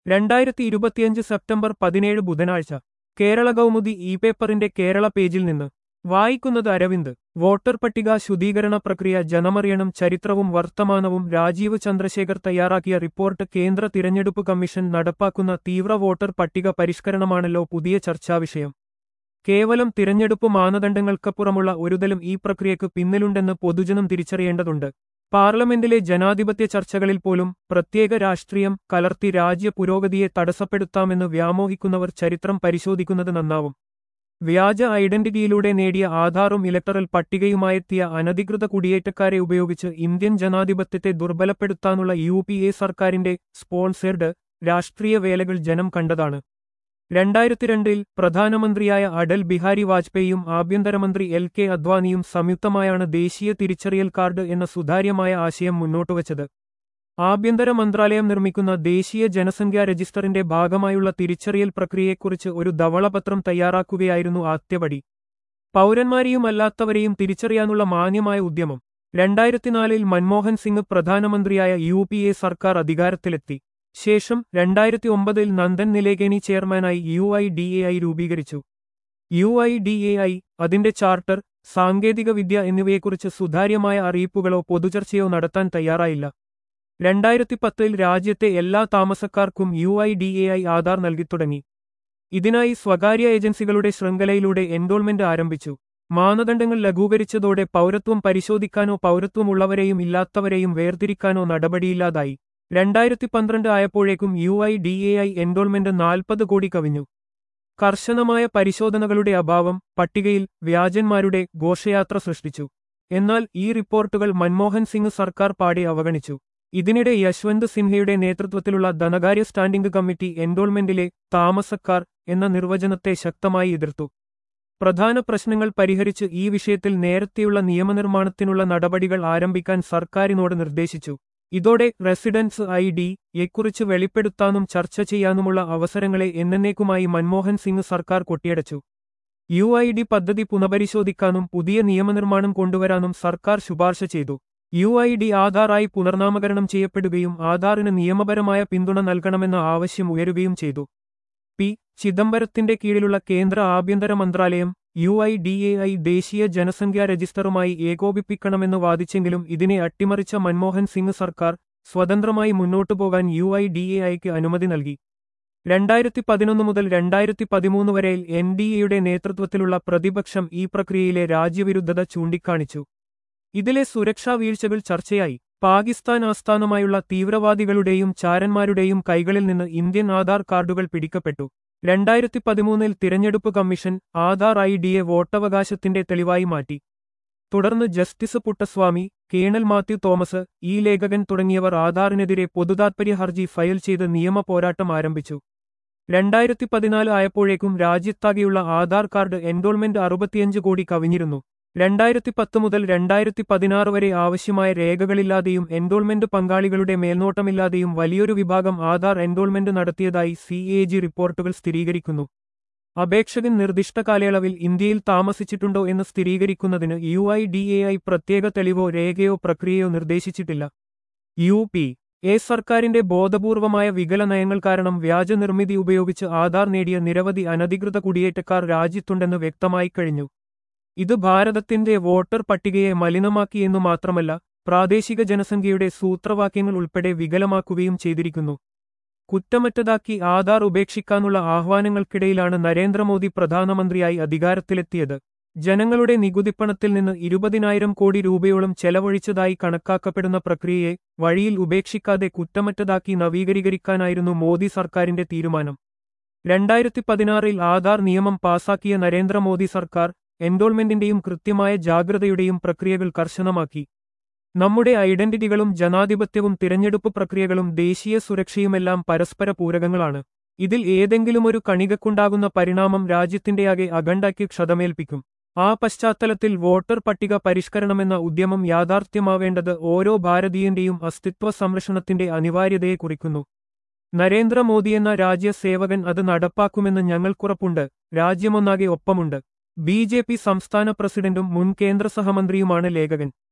രണ്ടായിരത്തി ഇരുപത്തിയഞ്ച് സെപ്റ്റംബർ പതിനേഴ് ബുധനാഴ്ച കേരള കൗമുദി ഇ പേപ്പറിന്റെ കേരള പേജിൽ നിന്ന് വായിക്കുന്നത് അരവിന്ദ് വോട്ടർ പട്ടിക ശുദ്ധീകരണ പ്രക്രിയ ജനമറിയണം ചരിത്രവും വർത്തമാനവും രാജീവ് ചന്ദ്രശേഖർ തയ്യാറാക്കിയ റിപ്പോർട്ട് കേന്ദ്ര തിരഞ്ഞെടുപ്പ് കമ്മീഷൻ നടപ്പാക്കുന്ന തീവ്ര വോട്ടർ പട്ടിക പരിഷ്കരണമാണല്ലോ പുതിയ ചർച്ചാവിഷയം കേവലം തിരഞ്ഞെടുപ്പ് മാനദണ്ഡങ്ങൾക്കപ്പുറമുള്ള ഒരുതലും ഈ പ്രക്രിയക്ക് പിന്നിലുണ്ടെന്ന് പൊതുജനം തിരിച്ചറിയേണ്ടതുണ്ട് പാർലമെന്റിലെ ജനാധിപത്യ ചർച്ചകളിൽ പോലും പ്രത്യേക രാഷ്ട്രീയം കലർത്തി രാജ്യ പുരോഗതിയെ തടസ്സപ്പെടുത്താമെന്ന് വ്യാമോഹിക്കുന്നവർ ചരിത്രം പരിശോധിക്കുന്നത് നന്നാവും വ്യാജ ഐഡന്റിറ്റിയിലൂടെ നേടിയ ആധാറും ഇലക്ടറൽ പട്ടികയുമായെത്തിയ അനധികൃത കുടിയേറ്റക്കാരെ ഉപയോഗിച്ച് ഇന്ത്യൻ ജനാധിപത്യത്തെ ദുർബലപ്പെടുത്താനുള്ള യു പി എ സർക്കാരിന്റെ സ്പോൺസേർഡ് രാഷ്ട്രീയ വേലകൾ ജനം കണ്ടതാണ് രണ്ടായിരത്തി രണ്ടിൽ പ്രധാനമന്ത്രിയായ അടൽ ബിഹാരി വാജ്പേയിയും ആഭ്യന്തരമന്ത്രി എൽ കെ അദ്വാനിയും സംയുക്തമായാണ് ദേശീയ തിരിച്ചറിയൽ കാർഡ് എന്ന സുതാര്യമായ ആശയം മുന്നോട്ടുവച്ചത് ആഭ്യന്തര മന്ത്രാലയം നിർമ്മിക്കുന്ന ദേശീയ ജനസംഖ്യാ രജിസ്റ്ററിന്റെ ഭാഗമായുള്ള തിരിച്ചറിയൽ പ്രക്രിയയെക്കുറിച്ച് ഒരു ധവളപത്രം തയ്യാറാക്കുകയായിരുന്നു ആദ്യപടി പൗരന്മാരെയും അല്ലാത്തവരെയും തിരിച്ചറിയാനുള്ള മാന്യമായ ഉദ്യമം രണ്ടായിരത്തിനാലിൽ മൻമോഹൻ സിംഗ് പ്രധാനമന്ത്രിയായ യു പി എ സർക്കാർ അധികാരത്തിലെത്തി ശേഷം രണ്ടായിരത്തി ഒമ്പതിൽ നന്ദൻ നിലേകേനി ചെയർമാനായി U I D A I രൂപീകരിച്ചു U I D A I അതിന്റെ ചാർട്ടർ സാങ്കേതിക വിദ്യ എന്നിവയെക്കുറിച്ച് സുതാര്യമായ അറിയിപ്പുകളോ പൊതുചർച്ചയോ നടത്താൻ തയ്യാറായില്ല രണ്ടായിരത്തി പത്തിൽ രാജ്യത്തെ എല്ലാ താമസക്കാർക്കും U I D A I Aadhaar നൽകിത്തുടങ്ങി ഇതിനായി സ്വകാര്യ ഏജൻസികളുടെ ശൃംഖലയിലൂടെ എൻറോൾമെന്റ് ആരംഭിച്ചു മാനദണ്ഡങ്ങൾ ലഘൂകരിച്ചതോടെ പൗരത്വം പരിശോധിക്കാനോ പൗരത്വമുള്ളവരെയും ഇല്ലാത്തവരെയും വേർതിരിക്കാനോ നടപടിയില്ലാതായി രണ്ടായിരത്തി പന്ത്രണ്ട് ആയപ്പോഴേക്കും U I D A I enrolment നാൽപ്പത് കോടി കവിഞ്ഞു കർശനമായ പരിശോധനകളുടെ അഭാവം പട്ടികയിൽ വ്യാജന്മാരുടെ ഘോഷയാത്ര സൃഷ്ടിച്ചു എന്നാൽ ഈ റിപ്പോർട്ടുകൾ മൻമോഹൻ സിംഗ് സർക്കാർ പാടെ അവഗണിച്ചു ഇതിനിടെ യശ്വന്ത് സിൻഹയുടെ നേതൃത്വത്തിലുള്ള ധനകാര്യ സ്റ്റാൻഡിംഗ് കമ്മിറ്റി എൻറോൾമെന്റിലെ താമസക്കാർ എന്ന നിർവചനത്തെ ശക്തമായി എതിർത്തു പ്രധാന പ്രശ്നങ്ങൾ പരിഹരിച്ച് ഈ വിഷയത്തിൽ നേരത്തെയുള്ള നിയമനിർമ്മാണത്തിനുള്ള നടപടികൾ ആരംഭിക്കാൻ സർക്കാരിനോട് നിർദ്ദേശിച്ചു ഇതോടെ റെസിഡൻസ് ഐ ഡി യെക്കുറിച്ച് വെളിപ്പെടുത്താനും ചർച്ച ചെയ്യാനുമുള്ള അവസരങ്ങളെ എന്നേക്കുമായി മൻമോഹൻ സിംഗ് സർക്കാർ കൊട്ടിയടച്ചു യു ഐ ഡി പദ്ധതി പുനഃപരിശോധിക്കാനും പുതിയ നിയമനിർമ്മാണം കൊണ്ടുവരാനും സർക്കാർ ശുപാർശ ചെയ്തു യു ഐ ഡി ആധാറായി പുനർനാമകരണം ചെയ്യപ്പെടുകയും ആധാറിന് നിയമപരമായ പിന്തുണ നൽകണമെന്ന ആവശ്യം ഉയരുകയും ചെയ്തു പി ചിദംബരത്തിന്റെ കീഴിലുള്ള കേന്ദ്ര ആഭ്യന്തര മന്ത്രാലയം U I D A I ദേശീയ ജനസംഖ്യാ രജിസ്റ്ററുമായി ഏകോപിപ്പിക്കണമെന്ന് വാദിച്ചെങ്കിലും ഇതിനെ അട്ടിമറിച്ച മൻമോഹൻ സിംഗ് സർക്കാർ സ്വതന്ത്രമായി മുന്നോട്ടു പോകാൻ യു ഐ ഡി എ ഐക്ക് അനുമതി നൽകി രണ്ടായിരത്തി പതിനൊന്ന് മുതൽ രണ്ടായിരത്തി പതിമൂന്ന് വരെയിൽ എൻ ഡി എയുടെ നേതൃത്വത്തിലുള്ള പ്രതിപക്ഷം ഈ പ്രക്രിയയിലെ രാജ്യവിരുദ്ധത ചൂണ്ടിക്കാണിച്ചു ഇതിലെ സുരക്ഷാ വീഴ്ചകൾ ചർച്ചയായി പാകിസ്ഥാൻ ആസ്ഥാനമായുള്ള തീവ്രവാദികളുടെയും ചാരന്മാരുടെയും കൈകളിൽ നിന്ന് ഇന്ത്യൻ ആധാർ കാർഡുകൾ പിടിക്കപ്പെട്ടു രണ്ടായിരത്തി പതിമൂന്നിൽ തിരഞ്ഞെടുപ്പ് കമ്മീഷൻ ആധാർ ഐ ഡിയെ വോട്ടവകാശത്തിന്റെ തെളിവായി മാറ്റി തുടർന്ന് ജസ്റ്റിസ് പുട്ടസ്വാമി കേണൽ മാത്യു തോമസ് ഇ ലേഖകൻ തുടങ്ങിയവർ ആധാറിനെതിരെ പൊതുതാത്പര്യ ഹർജി ഫയൽ ചെയ്ത് നിയമ പോരാട്ടം ആരംഭിച്ചു രണ്ടായിരത്തി പതിനാല് ആയപ്പോഴേക്കും രാജ്യത്താകെയുള്ള ആധാർ കാർഡ് എൻറോൾമെന്റ് അറുപത്തിയഞ്ച് കോടി കവിഞ്ഞിരുന്നു രണ്ടായിരത്തി പത്ത് മുതൽ രണ്ടായിരത്തി പതിനാറ് വരെ ആവശ്യമായ രേഖകളില്ലാതെയും എൻറോൾമെന്റ് പങ്കാളികളുടെ മേൽനോട്ടമില്ലാതെയും വലിയൊരു വിഭാഗം ആധാർ എൻറോൾമെന്റ് നടത്തിയതായി സി എ ജി റിപ്പോർട്ടുകൾ സ്ഥിരീകരിക്കുന്നു അപേക്ഷകൻ നിർദ്ദിഷ്ട കാലയളവിൽ ഇന്ത്യയിൽ താമസിച്ചിട്ടുണ്ടോ എന്ന് സ്ഥിരീകരിക്കുന്നതിന് U I D A I പ്രത്യേക തെളിവോ രേഖയോ പ്രക്രിയയോ നിർദ്ദേശിച്ചിട്ടില്ല യു പി എ സർക്കാരിന്റെ ബോധപൂർവമായ വികല നയങ്ങൾ കാരണം വ്യാജ നിർമ്മിതി ഉപയോഗിച്ച് ആധാർ നേടിയ നിരവധി അനധികൃത കുടിയേറ്റക്കാർ രാജ്യത്തുണ്ടെന്ന് വ്യക്തമായി കഴിഞ്ഞു ഇത് ഭാരതത്തിന്റെ വോട്ടർ പട്ടികയെ മലിനമാക്കിയെന്നു മാത്രമല്ല പ്രാദേശിക ജനസംഖ്യയുടെ സൂത്രവാക്യങ്ങൾ ഉൾപ്പെടെ വികലമാക്കുകയും ചെയ്തിരിക്കുന്നു കുറ്റമറ്റതാക്കി ആധാർ ഉപേക്ഷിക്കാനുള്ള ആഹ്വാനങ്ങൾക്കിടയിലാണ് നരേന്ദ്രമോദി പ്രധാനമന്ത്രിയായി അധികാരത്തിലെത്തിയത് ജനങ്ങളുടെ നികുതിപ്പണത്തിൽ നിന്ന് ഇരുപതിനായിരം കോടി രൂപയോളം ചെലവഴിച്ചതായി കണക്കാക്കപ്പെടുന്ന പ്രക്രിയയെ വഴിയിൽ ഉപേക്ഷിക്കാതെ കുറ്റമറ്റതാക്കി നവീകരിക്കാനായിരുന്നു മോദി സർക്കാരിന്റെ തീരുമാനം രണ്ടായിരത്തി പതിനാറിൽ ആധാർ നിയമം പാസാക്കിയ നരേന്ദ്രമോദി സർക്കാർ എൻറോൾമെന്റിന്റെയും കൃത്യമായ ജാഗ്രതയുടെയും പ്രക്രിയകൾ കർശനമാക്കി നമ്മുടെ ഐഡന്റിറ്റികളും ജനാധിപത്യവും തിരഞ്ഞെടുപ്പ് പ്രക്രിയകളും ദേശീയ സുരക്ഷയുമെല്ലാം പരസ്പര പൂരകങ്ങളാണ് ഇതിൽ ഏതെങ്കിലുമൊരു കണികക്കുണ്ടാകുന്ന പരിണാമം രാജ്യത്തിന്റെയാകെ അഖണ്ഡയ്ക്ക് ക്ഷതമേൽപ്പിക്കും ആ പശ്ചാത്തലത്തിൽ വോട്ടർ പട്ടിക പരിഷ്കരണമെന്ന ഉദ്യമം യാഥാർത്ഥ്യമാവേണ്ടത് ഓരോ ഭാരതീയന്റെയും അസ്തിത്വ സംരക്ഷണത്തിന്റെ അനിവാര്യതയെ കുറിക്കുന്നു നരേന്ദ്രമോദിയെന്ന രാജ്യസേവകൻ അത് നടപ്പാക്കുമെന്ന് ഞങ്ങൾക്കുറപ്പുണ്ട് രാജ്യമൊന്നാകെ ഒപ്പമുണ്ട് ബി ജെ പി സംസ്ഥാന പ്രസിഡന്റും മുൻ കേന്ദ്ര സഹമന്ത്രിയുമാണ് ലേഖകൻ